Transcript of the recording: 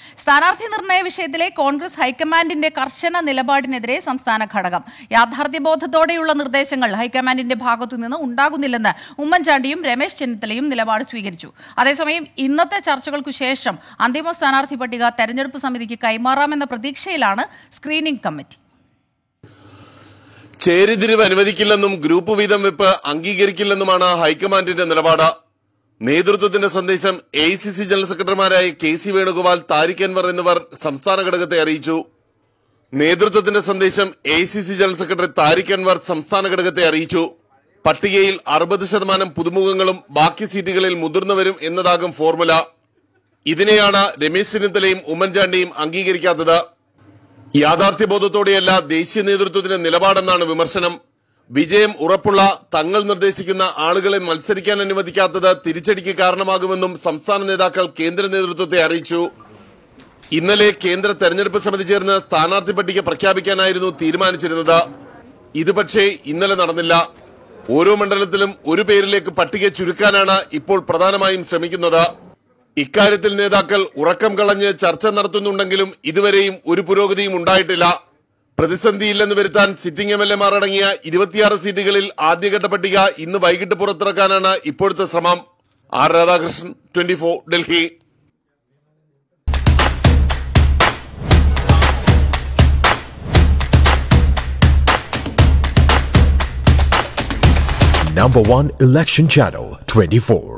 സ്ഥാനാർത്ഥി നിർണയ വിഷയത്തിലെ കോൺഗ്രസ് ഹൈക്കമാൻഡിന്റെ കർശന നിലപാടിനെതിരെ സംസ്ഥാന ഘടകം യാഥാർത്ഥ്യബോധത്തോടെയുള്ള നിർദ്ദേശങ്ങൾ ഹൈക്കമാൻഡിന്റെ ഭാഗത്തുനിന്ന് ഉണ്ടാകുന്നില്ലെന്ന് ഉമ്മൻചാണ്ടിയും രമേശ് ചെന്നിത്തലയും നിലപാട് സ്വീകരിച്ചു അതേസമയം ഇന്നത്തെ ചർച്ചകൾക്കു ശേഷം അന്തിമ സ്ഥാനാർത്ഥി പട്ടിക തെരഞ്ഞെടുപ്പ് സമിതിക്ക് കൈമാറാമെന്ന പ്രതീക്ഷയിലാണ് സ്ക്രീനിംഗ് കമ്മിറ്റി ചേരിതിരിവ് അനുവദിക്കില്ലെന്നും ഗ്രൂപ്പ് വീതം വെപ്പ് അംഗീകരിക്കില്ലെന്നുമാണ് ഹൈക്കമാൻഡിന്റെ നിലപാട് നേതൃത്വത്തിന്റെ സന്ദേശം എ സി സി ജനറൽ സെക്രട്ടറിമാരായ കെ സി വേണുഗോപാൽ താരിഖ് അൻവർ എന്നിവർ സംസ്ഥാന ഘടകത്തെ അറിയിച്ചു നേതൃത്വത്തിന്റെ സന്ദേശം A C C general secretary Tariq Anwar സംസ്ഥാന ഘടകത്തെ അറിയിച്ചു പട്ടികയിൽ അറുപത് ശതമാനം പുതുമുഖങ്ങളും ബാക്കി സീറ്റുകളിൽ മുതിർന്നവരും എന്നതാകും ഫോർമുല ഇതിനെയാണ് രമേശ് ചെന്നിത്തലയും ഉമ്മൻചാണ്ടിയും അംഗീകരിക്കാത്തത് യാഥാർത്ഥ്യബോധത്തോടെയല്ല ദേശീയ നിലപാടെന്നാണ് നിലപാടെന്നാണ് വിമർശനം വിജയം ഉറപ്പുള്ള തങ്ങൾ നിർദ്ദേശിക്കുന്ന ആളുകളെ മത്സരിക്കാൻ അനുവദിക്കാത്തത് തിരിച്ചടിക്ക് കാരണമാകുമെന്നും സംസ്ഥാന നേതാക്കൾ കേന്ദ്ര നേതൃത്വത്തെ അറിയിച്ചു ഇന്നലെ കേന്ദ്ര തെരഞ്ഞെടുപ്പ് സമിതി ചേർന്ന് സ്ഥാനാർത്ഥി പട്ടിക പ്രഖ്യാപിക്കാനായിരുന്നു തീരുമാനിച്ചിരുന്നത് ഇത് പക്ഷേ ഇന്നലെ നടന്നില്ല ഓരോ മണ്ഡലത്തിലും ഒരു പേരിലേക്ക് പട്ടിക ചുരുക്കാനാണ് ഇപ്പോൾ പ്രധാനമായും ശ്രമിക്കുന്നത് ഇക്കാര്യത്തിൽ നേതാക്കൾ ഉറക്കം കളഞ്ഞ് ചർച്ച നടത്തുന്നുണ്ടെങ്കിലും ഇതുവരെയും ഒരു പുരോഗതിയും ഉണ്ടായിട്ടില്ല പ്രതിസന്ധിയില്ലെന്ന് വരുത്താൻ സിറ്റിംഗ് എം എൽ എമാർ അടങ്ങിയ ഇരുപത്തിയാറ് സീറ്റുകളിൽ ആദ്യഘട്ട പട്ടിക ഇന്ന് വൈകിട്ട് പുറത്തിറക്കാനാണ് ഇപ്പോഴത്തെ ശ്രമം R Radhakrishnan twenty Delhi Number one election channel 24.